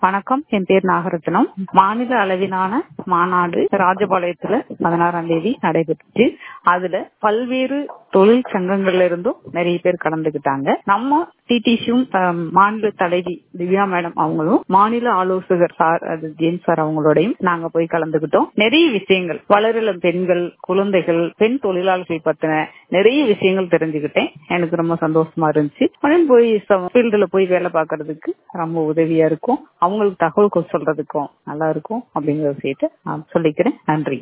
வணக்கம் என் பேர் நாகரத்னம் மாநில அளவிலான மாநாடு ராஜபாளையத்துல பதினாறாம் தேதி நடைபெற்றுச்சு அதுல பல்வேறு தொழில் சங்கங்கள்ல இருந்தும் நிறைய பேர் கலந்துகிட்டாங்க நம்ம டிடிசியும் மாநில தலைவி திவ்யா மேடம் அவங்களும் மாநில ஆலோசகர் சார் அது ஜேம்ஸ் சார் அவங்களோடையும் நாங்க போய் கலந்துகிட்டோம் நிறைய விஷயங்கள் வளரிளம் பெண்கள் குழந்தைகள் பெண் தொழிலாளர்கள் பத்தின நிறைய விஷயங்கள் தெரிஞ்சுக்கிட்டேன் எனக்கு ரொம்ப சந்தோஷமா இருந்துச்சு உடனே போய் ஃபீல்டுல போய் வேலை பார்க்கறதுக்கு ரொம்ப உதவியா இருக்கும் அவங்களுக்கு தகவல் சொல்றதுக்கும் நல்லா இருக்கும் அப்படிங்கிற விஷயத்த நான் சொல்லிக்கிறேன் நன்றி